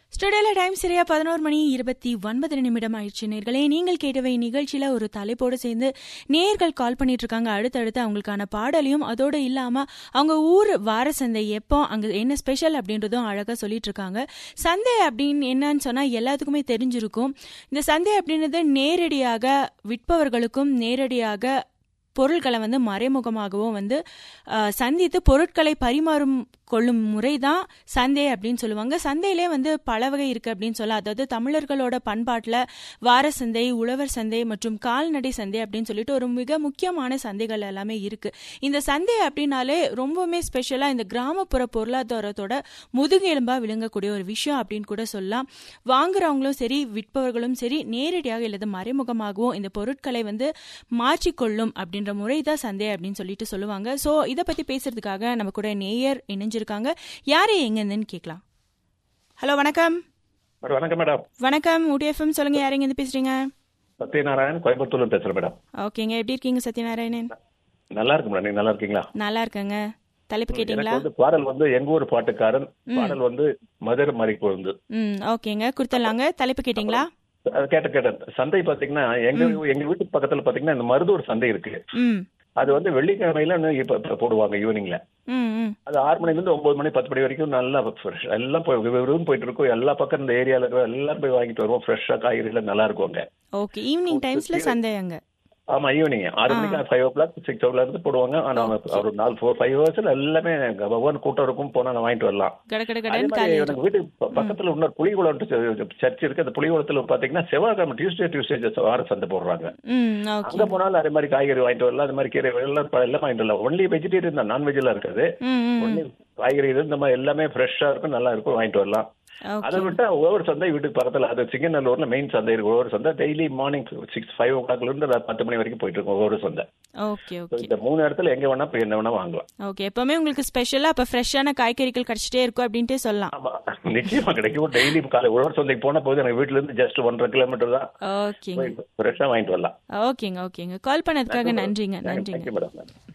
ஸ்டுடியோல time சரியா பதினோரு மணி இருபத்தி ஒன்பது நிமிடம் ஆயிடுச்சு நேர்களே நீங்கள் கேட்டவை நிகழ்ச்சியில ஒரு தலைப்போடு சேர்ந்து நேர்கள் கால் பண்ணிட்டு இருக்காங்க அடுத்தடுத்து அவங்களுக்கான பாடலையும் அதோடு இல்லாம அவங்க ஊர் வார சந்தை எப்போ அங்க என்ன ஸ்பெஷல் அப்படின்றதும் அழகா சொல்லிட்டு இருக்காங்க சந்தை அப்படின்னு என்னன்னு சொன்னா எல்லாத்துக்குமே தெரிஞ்சிருக்கும் இந்த சந்தை அப்படின்றது நேரடியாக விற்பவர்களுக்கும் நேரடியாக பொருட்களை வந்து மறைமுகமாகவும் வந்து அஹ், சந்தித்து பொருட்களை பரிமாறும் கொள்ளும் முறை தான் சந்தை அப்படின்னு சொல்லுவாங்க சந்தையிலே வந்து பல வகை இருக்கு அப்படின்னு சொல்லலாம் அதாவது தமிழர்களோட பண்பாட்டில் வார சந்தை உழவர் சந்தை மற்றும் கால்நடை சந்தை அப்படின்னு சொல்லிட்டு ஒரு மிக முக்கியமான சந்தைகள் எல்லாமே இருக்கு இந்த சந்தை அப்படின்னாலே ரொம்பவுமே ஸ்பெஷலாக இந்த கிராமப்புற பொருளாதாரத்தோட முதுகெலும்பா விளங்கக்கூடிய ஒரு விஷயம் அப்படின்னு கூட சொல்லலாம் வாங்குறவங்களும் சரி விற்பவர்களும் சரி நேரடியாக இல்லது மறைமுகமாகவும் இந்த பொருட்களை வந்து மாற்றிக்கொள்ளும் அப்படின்ற முறை தான் சந்தை அப்படின்னு சொல்லிட்டு சொல்லுவாங்க ஸோ இதை பத்தி பேசுறதுக்காக நம்ம கூட நேயர் இணைஞ்சிருக்காங்க யாரு எங்கேருந்துன்னு கேட்கலாம் ஹலோ வணக்கம் மேடம் வணக்கம் மேடம் வணக்கம் ஊடிஎஃப்எம் சொல்லுங்க யார் எங்கேருந்து பேசுறீங்க சத்யநாராயண் கோயம்புத்தூர்ல பேசுறேன் மேடம் ஓகேங்க எப்படி இருக்கீங்க சத்யநாராயணன் நல்லா இருக்கு மேடம் நீங்க நல்லா இருக்கீங்களா நல்லா இருக்கேங்க தலைப்பு எனக்கு கேட்டிங்களா வந்து பாடல் வந்து எங்க ஊர் பாட்டுக்காரன் பாடல் வந்து மதுரை மாதிரி பொருந்து ம் ஓகேங்க கொடுத்துடலாங்க தலைப்பு கேட்டிங்களா அது கேட்ட கேட்டேன் சந்தை பாத்தீங்கன்னா எங்க எங்க வீட்டுக்கு பக்கத்துல பாத்தீங்கன்னா இந்த மருதூர் சந்தை இருக்கு ம் அது வந்து வெள்ளிக்கிழமையில இன்னும் இப்ப இப்ப போடுவாங்க ஈவினிங்ல ம் ம் அது ஆறு மணில இருந்து ஒன்பது மணி பத்து மணி வரைக்கும் நல்லா fresh. எல்லாம் போய் வெறும் போயிட்டு இருக்கும் எல்லா பக்கம் இந்த ஏரியால இருக்கிற எல்லாரும் போய் வாங்கிட்டு வருவோம் ஃப்ரெஷ்ஷா காய்கறிகள் நல்லா இருக்கும் அங்க ஓகே ஈவினிங் டைம்ஸ்ல சந்தை அங்க ஆமா ஈவினிங் ஆறு மணிக்கு five o'clock six o'clock இருந்து போடுவாங்க ஆனா ஒரு நாலு ஃபோர் ஃபைவ் ஹவர்ஸ்ல எல்லாமே ஒவ்வொரு கூட்டம் இருக்கும் போனா நான் வாங்கிட்டு வரலாம் கட கட அதே கடன் மாதிரி காலி எனக்கு வீட்டுக்கு ப- பக்கத்துல இன்னொரு புலிகுளம் சர்ச் இருக்கு அந்த புலிகுளத்துல பாத்தீங்கன்னா செவ்வாய்க்கிழமை டியூஸ்டே டியூஸ்டே வார சந்தை போடுறாங்க ம் ஓகே அங்க போனாலும் அதே மாதிரி காய்கறி வாங்கிட்டு வரலாம் அது மாதிரி கீரை எல்லாம் ப- எல்லாம் வாங்கிட்டு வரலாம் ஒன்லி வெஜிடேரியன் தான் நான்வெஜ் எல்லாம் இருக்காது ம் ம் ஒன்லி காய்கறி இது இந்த மாதிரி எல்லாமே ஃப்ரெஷ்ஷா இருக்கும் நல்லா இருக்கும் வாங்கிட்டு வரலாம் ஓகே அதை விட்டா ஒவ்வொரு சந்தை வீட்டுக்கு பக்கத்துல அது சிங்கநல்லூர்ல மெயின் சந்தை இருக்கு ஒவ்வொரு சந்தை டெய்லி மார்னிங் சிக்ஸ் ஃபைவ் ஓ கிளாக்ல இருந்து ராத் பத்து மணி வரைக்கும் போயிட்டு இருக்கும் ஒவ்வொரு சந்தை ஓகே So, ஓகே இந்த மூணு இடத்துல எங்க வேணா போய் என்ன வேணா வாங்கலாம் ஓகே எப்பவுமே உங்களுக்கு ஸ்பெஷலா அப்ப ஃப்ரெஷ்ஷான காய்கறிகள் கிடைச்சிட்டே இருக்கும் அப்படின்ட்டே சொல்லலாம் ஆமா நிச்சயமா கிடைக்கும் டெய்லி காலை உழவர் சந்தைக்கு போன போது எனக்கு வீட்டுல இருந்து ஜஸ்ட் ஒன்றரை கிலோமீட்டர் தான் ஓகேங்க ஃப்ரெஷ்ஷா வாங்கிட்டு வரலாம் ஓகேங்க ஓகேங்க கால் பண்ணதுக்காக நன்றிங்க நன்றிங்க தேங்க்யூ மேடம்